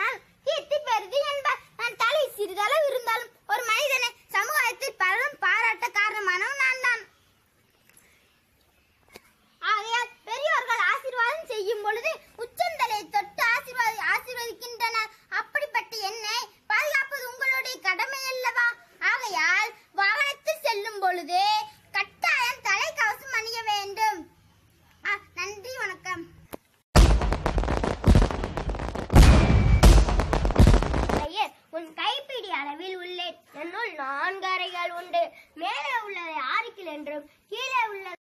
ஆனால் கீர்த்தி பெரிது என்பார் நான் தலை சிறிதளவு இருந்தாலும் ஒரு மனிதனை சமூகத்தில் பலரும் பாராட்ட காரணமானவன் நான் தான் ஆகையால் பெரியோர்கள் ஆசீர்வாதம் செய்யும் பொழுது உச்சந்தலை தொட்டு ஆசீர்வாதி ஆசீர்வதிக்கின்றனர் அப்படிப்பட்ட என்னை பாதுகாப்பது உங்களுடைய கடமை அல்லவா ஆகையால் வாகனத்தில் செல்லும் பொழுது கட்டாயம் தலைக்கவசம் அணிய வேண்டும் ஆ, நன்றி வணக்கம் பெயர் உன் கைப்பிடி அளவில் உள்ளேன் என்னுள் நான்கு அறைகள் உண்டு மேலே உள்ளதை ஆறு கிலோ என்றும் கீழே உள்ளது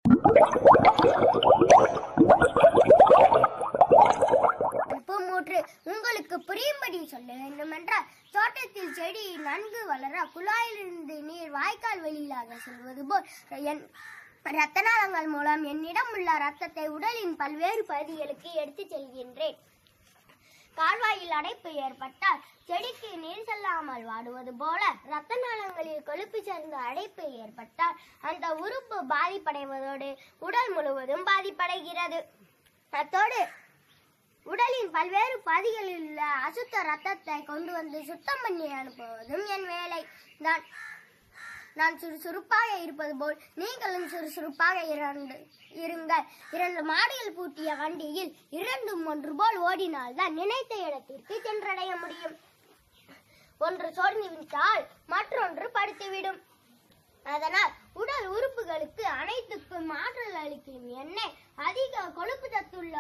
உப்பு மூன்று உங்களுக்கு புரியும்படி சொல்ல வேண்டுமென்றால் தோட்டத்தில் செடி நன்கு வளர குழாயிலிருந்து நீர் வாய்க்கால் வெளியிலாக செல்வது போல் என் ரத்தநாளங்கள் மூலம் என்னிடம் உள்ள ரத்தத்தை உடலின் பல்வேறு பகுதிகளுக்கு எடுத்துச் செல்கின்றேன் கால்வாயில் அடைப்பு ஏற்பட்டால் செடிக்கு நீர் செல்லாமல் வாடுவது போல ரத்த நாளங்களில் கொழுப்பு சேர்ந்த அடைப்பு ஏற்பட்டால் அந்த உறுப்பு பாதிப்படைவதோடு உடல் முழுவதும் பாதிப்படைகிறது அத்தோடு உடலின் பல்வேறு பகுதிகளில் உள்ள அசுத்த ரத்தத்தை கொண்டு வந்து சுத்தம் பண்ணி அனுப்புவதும் என் வேலை தான் நான் சுறுசுறுப்பாக இருப்பது போல் நீங்களும் சுறுசுறுப்பாக இரண்டு இருங்கள் இரண்டு மாடியில் பூட்டிய வண்டியில் இரண்டும் ஒன்று போல் ஓடினால்தான் நினைத்த இடத்திற்கு சென்றடைய முடியும் ஒன்று சோர்ந்து விட்டால் மற்றொன்று படுத்துவிடும் அதனால் உடல் உறுப்புகளுக்கு அனைத்துக்கும் ஆற்றல் அளிக்கும் எண்ணெய் அதிக கொழுப்பு சத்துள்ள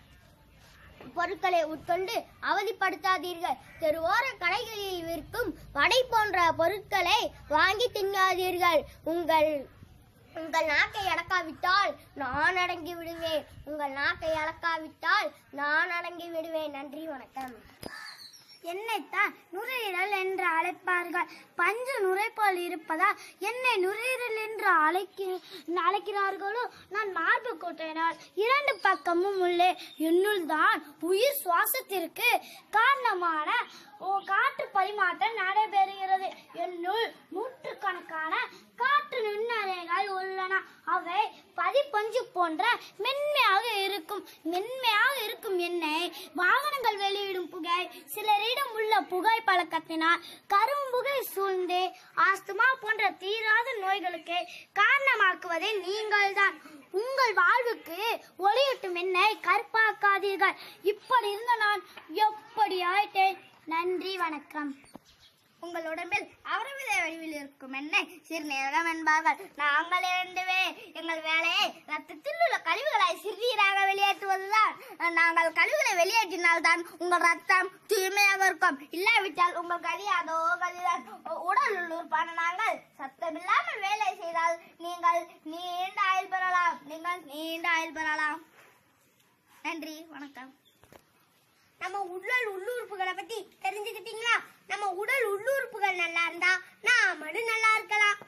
பொருட்களை உட்கொண்டு அவதிப்படுத்தாதீர்கள் தெருவோர கடைகளில் விற்கும் வடை போன்ற பொருட்களை வாங்கி தின்னாதீர்கள் உங்கள் உங்கள் நாக்கை அடக்காவிட்டால் நான் அடங்கி விடுவேன் உங்கள் நாக்கை அடக்காவிட்டால் நான் அடங்கி விடுவேன் நன்றி வணக்கம் என்னைத்தான் நுரையீரல் என்று அழைப்பார்கள் பஞ்சு நுரைப்பால் இருப்பதால் என்னை நுரையீரல் என்று அழைக்க அழைக்கிறார்களோ நான் மார்பு கோட்டையினால் இரண்டு பக்கமும் உள்ளே என்னுள் தான் உயிர் சுவாசத்திற்கு காரணமான ஓ காற்று பரிமாற்றம் நடைபெறுகிறது என்னுள் நூற்றுக்கணக்கான காற்று நுண்ணறைகள் உள்ளன அவை பதிப்பஞ்சு போன்ற மென்மையாக இருக்கும் மென்மையாக இருக்கும் எண்ணெய் வாகனங்கள் வெளியிடும் புகை சிலரிடம் உள்ள புகை பழக்கத்தினால் கரும்புகை சூழ்ந்து ஆஸ்துமா போன்ற தீராத நோய்களுக்கு காரணமாக்குவதே நீங்கள்தான் உங்கள் வாழ்வுக்கு ஒளியூட்டும் எண்ணெய் கற்பாக்காதீர்கள் இப்படி இருந்த நான் எப்படி ஆயிட்டேன் நன்றி வணக்கம் உங்கள் உடம்பில் அவரவித வடிவில் இருக்கும் எண்ணெய் சிறுநீரகம் என்பார்கள் நாங்கள் இரண்டுவே எங்கள் வேலையை ரத்தத்தில் உள்ள கழிவுகளை சிறுநீராக வெளியேற்றுவதுதான் நாங்கள் கழிவுகளை வெளியேற்றினால்தான் உங்கள் ரத்தம் தூய்மையாக இருக்கும் இல்லாவிட்டால் உங்கள் கதி அதோ கதிதான் உ- உடல் உள்ளூர்பான நாங்கள் சத்தமில்லாமல் வேலை செய்தால் நீங்கள் நீண்ட ஆயுள் பெறலாம் நீங்கள் நீண்ட ஆயுள் பெறலாம் நன்றி வணக்கம் நம்ம உடல் உள்ளுறுப்புகளை பத்தி தெரிஞ்சுக்கிட்டீங்களா நம்ம உடல் உள்ளுறுப்புகள் நல்லா இருந்தா நாமளும் நல்லா இருக்கலாம்